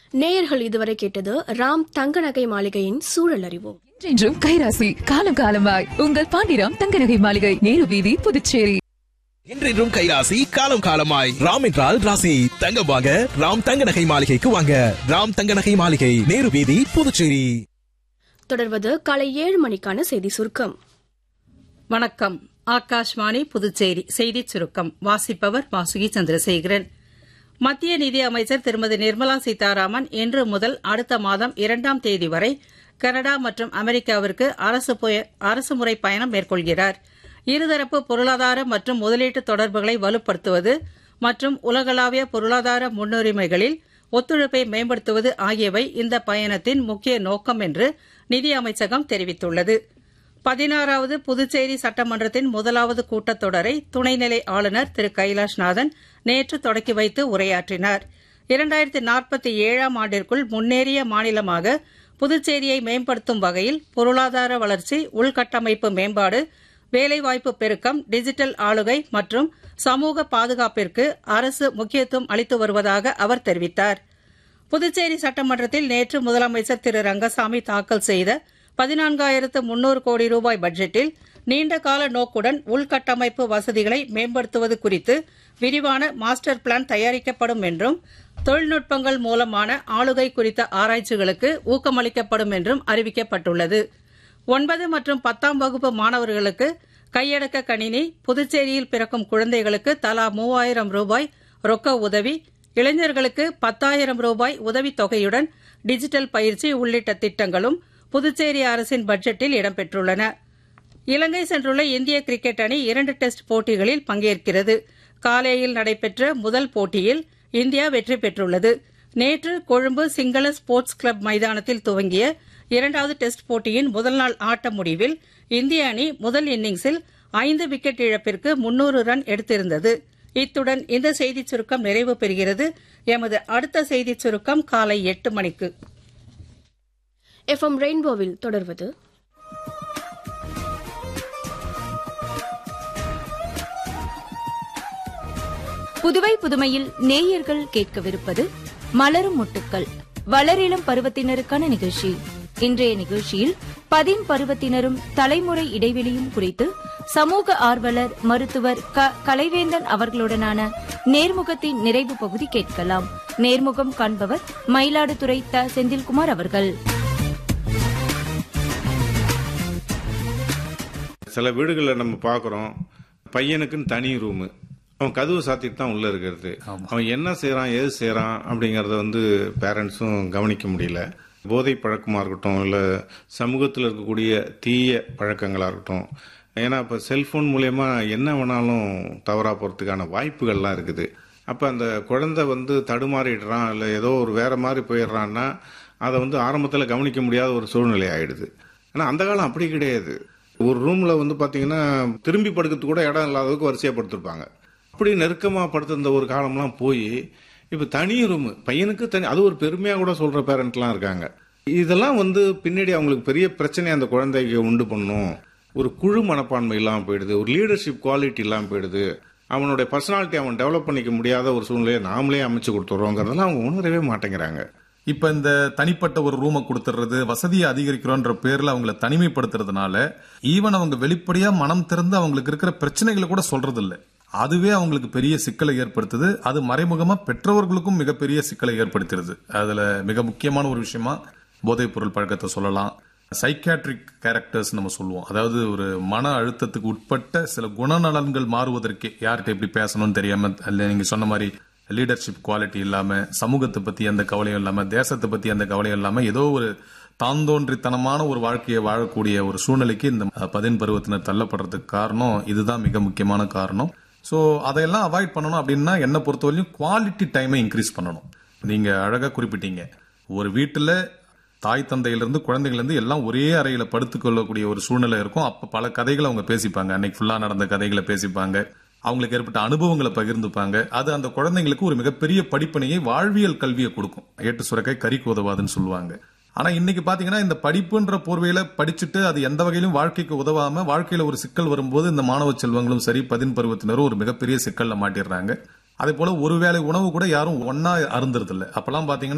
நேயர்கள் இதுவரை கேட்டது ராம் தங்க நகை மாளிகையின் சூழல் அறிவோம் என்றென்றும் கைராசி காலம் காலமாய் உங்கள் பாண்டிராம் தங்க நகை மாளிகை நேரு வீதி புதுச்சேரி என்றென்றும் கைராசி காலம் காலமாய் ராம் என்றால் ராசி தங்கம் வாங்க ராம் தங்க நகை மாளிகைக்கு வாங்க ராம் தங்க நகை மாளிகை நேரு வீதி புதுச்சேரி தொடர்வது காலை ஏழு மணிக்கான செய்தி சுருக்கம் வணக்கம் ஆகாஷ்வாணி புதுச்சேரி செய்திச் சுருக்கம் வாசிப்பவர் வாசுகி சந்திரசேகரன் மத்திய நிதி அமைச்சர் திருமதி நிர்மலா சீதாராமன் இன்று முதல் அடுத்த மாதம் இரண்டாம் தேதி வரை கனடா மற்றும் அமெரிக்காவிற்கு அரசு புய- அரசுமுறை பயணம் மேற்கொள்கிறார் இருதரப்பு பொருளாதார மற்றும் முதலீட்டு தொடர்புகளை வலுப்படுத்துவது மற்றும் உலகளாவிய பொருளாதார முன்னுரிமைகளில் ஒத்துழைப்பை மேம்படுத்துவது ஆகியவை இந்த பயணத்தின் முக்கிய நோக்கம் என்று நிதி அமைச்சகம் தெரிவித்துள்ளது பதினாறாவது புதுச்சேரி சட்டமன்றத்தின் முதலாவது கூட்டத்தொடரை துணைநிலை ஆளுநர் திரு கைலாஷ்நாதன் நேற்று தொடக்கி வைத்து உரையாற்றினார் இரண்டாயிரத்தி நாற்பத்தி ஏழாம் ஆண்டிற்குள் முன்னேறிய மாநிலமாக புதுச்சேரியை மேம்படுத்தும் வகையில் பொருளாதார வளர்ச்சி உள்கட்டமைப்பு மேம்பாடு வேலைவாய்ப்பு பெருக்கம் டிஜிட்டல் ஆளுகை மற்றும் சமூக பாதுகாப்பிற்கு அரசு முக்கியத்துவம் அளித்து வருவதாக அவர் தெரிவித்தார் புதுச்சேரி சட்டமன்றத்தில் நேற்று முதலமைச்சர் திரு ரங்கசாமி தாக்கல் செய்த பதினான்காயிரத்து முன்னூறு கோடி ரூபாய் பட்ஜெட்டில் நீண்டகால நோக்குடன் உள்கட்டமைப்பு வசதிகளை மேம்படுத்துவது குறித்து விரிவான மாஸ்டர் பிளான் தயாரிக்கப்படும் என்றும் தொழில்நுட்பங்கள் மூலமான ஆளுகை குறித்த ஆராய்ச்சிகளுக்கு ஊக்கமளிக்கப்படும் என்றும் அறிவிக்கப்பட்டுள்ளது ஒன்பது மற்றும் பத்தாம் வகுப்பு மாணவர்களுக்கு கையடக்க கணினி புதுச்சேரியில் பிறக்கும் குழந்தைகளுக்கு தலா மூவாயிரம் ரூபாய் ரொக்க உதவி இளைஞர்களுக்கு பத்தாயிரம் ரூபாய் உதவித் தொகையுடன் டிஜிட்டல் பயிற்சி உள்ளிட்ட திட்டங்களும் புதுச்சேரி அரசின் பட்ஜெட்டில் இடம்பெற்றுள்ளன இலங்கை சென்றுள்ள இந்திய கிரிக்கெட் அணி இரண்டு டெஸ்ட் போட்டிகளில் பங்கேற்கிறது காலேயில் நடைபெற்ற முதல் போட்டியில் இந்தியா வெற்றி பெற்றுள்ளது நேற்று கொழும்பு சிங்கள ஸ்போர்ட்ஸ் கிளப் மைதானத்தில் துவங்கிய இரண்டாவது டெஸ்ட் போட்டியின் முதல் நாள் ஆட்ட முடிவில் இந்திய அணி முதல் இன்னிங்ஸில் ஐந்து விக்கெட் இழப்பிற்கு முன்னூறு ரன் எடுத்திருந்தது இத்துடன் இந்த செய்திச் சுருக்கம் நிறைவு பெறுகிறது எமது அடுத்த செய்திச் சுருக்கம் காலை எட்டு மணிக்கு எஃப்எம் ரெயின்போவில் தொடர்வது புதுவை புதுமையில் நேயர்கள் கேட்கவிருப்பது மலரும் முட்டுக்கள் வளரிளம் பருவத்தினருக்கான நிகழ்ச்சி இன்றைய நிகழ்ச்சியில் பதின் பருவத்தினரும் தலைமுறை இடைவெளியும் குறித்து சமூக ஆர்வலர் மருத்துவர் க கலைவேந்தன் அவர்களுடனான நேர்முகத்தின் நிறைவு பகுதி கேட்கலாம் நேர்முகம் காண்பவர் மயிலாடுதுறை த செந்தில்குமார் அவர்கள் சில வீடுகளில் நம்ம பார்க்குறோம் பையனுக்குன்னு தனி ரூமு அவன் கதவு சாத்திட்டு தான் உள்ள இருக்கிறது அவன் என்ன செய்றான் ஏது செய்றான் அப்படிங்கறத வந்து பேரண்ட்ஸும் கவனிக்க முடியல போதை பழக்கமாக இருக்கட்டும் இல்லை சமூகத்தில் இருக்கக்கூடிய தீய பழக்கங்களாக இருக்கட்டும் ஏன்னா இப்போ செல்ஃபோன் மூலயமா என்ன வேணாலும் தவறாக போகிறதுக்கான வாய்ப்புகள்லாம் இருக்குது அப்போ அந்த குழந்தை வந்து தடுமாறிடுறான் இல்லை ஏதோ ஒரு வேற மாதிரி போயிடுறான்னா அதை வந்து ஆரம்பத்தில் கவனிக்க முடியாத ஒரு சூழ்நிலை ஆயிடுது ஆனால் அந்த காலம் அப்படி கிடையாது ஒரு ரூம்ல வந்து பாத்தீங்கன்னா திரும்பி படுக்கிறதுக்கு கூட இடம் இல்லாததுக்கு வரிசையா படுத்திருப்பாங்க அப்படி நெருக்கமா படுத்திருந்த ஒரு காலம்லாம் போய் இப்ப தனி ரூம் பையனுக்கு தனி அது ஒரு பெருமையா கூட சொல்ற பேரண்ட்லாம் இருக்காங்க இதெல்லாம் வந்து பின்னாடி அவங்களுக்கு பெரிய பிரச்சனை அந்த குழந்தைக்கு உண்டு பண்ணும் ஒரு குழு மனப்பான்மை இல்லாம போயிடுது ஒரு லீடர்ஷிப் குவாலிட்டி இல்லாம போயிடுது அவனுடைய பர்சனாலிட்டி அவன் டெவலப் பண்ணிக்க முடியாத ஒரு சூழ்நிலையை நாமளே அமைச்சு கொடுத்துறோங்கிறதெல்லாம் அவங்க உணரவே மாட்டேங்கிறாங்க இப்ப இந்த தனிப்பட்ட ஒரு ரூமை கொடுத்துறது வசதியை அதிகரிக்கிறோன்ற பேர்ல அவங்கள தனிமைப்படுத்துறதுனால ஈவன் அவங்க வெளிப்படையா மனம் திறந்து அவங்களுக்கு இருக்கிற பிரச்சனைகளை கூட சொல்றது இல்ல அதுவே அவங்களுக்கு பெரிய சிக்கலை ஏற்படுத்துது அது மறைமுகமா பெற்றோர்களுக்கும் மிகப்பெரிய சிக்கலை ஏற்படுத்துறது அதுல மிக முக்கியமான ஒரு விஷயமா போதைப் பொருள் பழக்கத்தை சொல்லலாம் சைக்காட்ரிக் கேரக்டர்ஸ் நம்ம சொல்லுவோம் அதாவது ஒரு மன அழுத்தத்துக்கு உட்பட்ட சில குணநலன்கள் மாறுவதற்கே யார்கிட்ட எப்படி பேசணும்னு தெரியாம அல்ல நீங்க சொன்ன மாதிரி லீடர்ஷிப் குவாலிட்டி இல்லாம சமூகத்தை பத்தி அந்த கவலையும் இல்லாம தேசத்தை பத்தி அந்த கவலையும் இல்லாம ஏதோ ஒரு தாந்தோன்றித்தனமான ஒரு வாழ்க்கையை வாழக்கூடிய ஒரு சூழ்நிலைக்கு இந்த பதின் பருவத்தினர் தள்ளப்படுறதுக்கு காரணம் இதுதான் மிக முக்கியமான காரணம் சோ அதையெல்லாம் அவாய்ட் பண்ணணும் அப்படின்னா என்ன பொறுத்தவரையும் குவாலிட்டி டைமை இன்க்ரீஸ் பண்ணணும் நீங்க அழகா குறிப்பிட்டீங்க ஒரு வீட்டுல தாய் தந்தையிலிருந்து குழந்தைகளிருந்து எல்லாம் ஒரே அறையில படுத்துக் கொள்ளக்கூடிய ஒரு சூழ்நிலை இருக்கும் அப்ப பல கதைகளை அவங்க பேசிப்பாங்க அன்னைக்கு ஃபுல்லா நடந்த கதைகளை பேசிப்பாங்க அவங்களுக்கு ஏற்பட்ட அனுபவங்களை பகிர்ந்துப்பாங்க அது அந்த குழந்தைங்களுக்கு ஒரு மிகப்பெரிய படிப்பினையை வாழ்வியல் கல்வியை கொடுக்கும் ஏட்டு சுரக்காய் கறிக்கு உதவாதுன்னு சொல்லுவாங்க ஆனா இன்னைக்கு பாத்தீங்கன்னா இந்த படிப்புன்ற போர்வையில படிச்சுட்டு அது எந்த வகையிலும் வாழ்க்கைக்கு உதவாம வாழ்க்கையில ஒரு சிக்கல் வரும்போது இந்த மாணவ செல்வங்களும் சரி பதின் பருவத்தினரும் ஒரு மிகப்பெரிய சிக்கல்ல மாட்டிடுறாங்க அதே போல ஒருவேளை உணவு கூட யாரும் ஒன்னா அருந்துறது இல்ல அப்பெல்லாம் பாத்தீங்கன்னா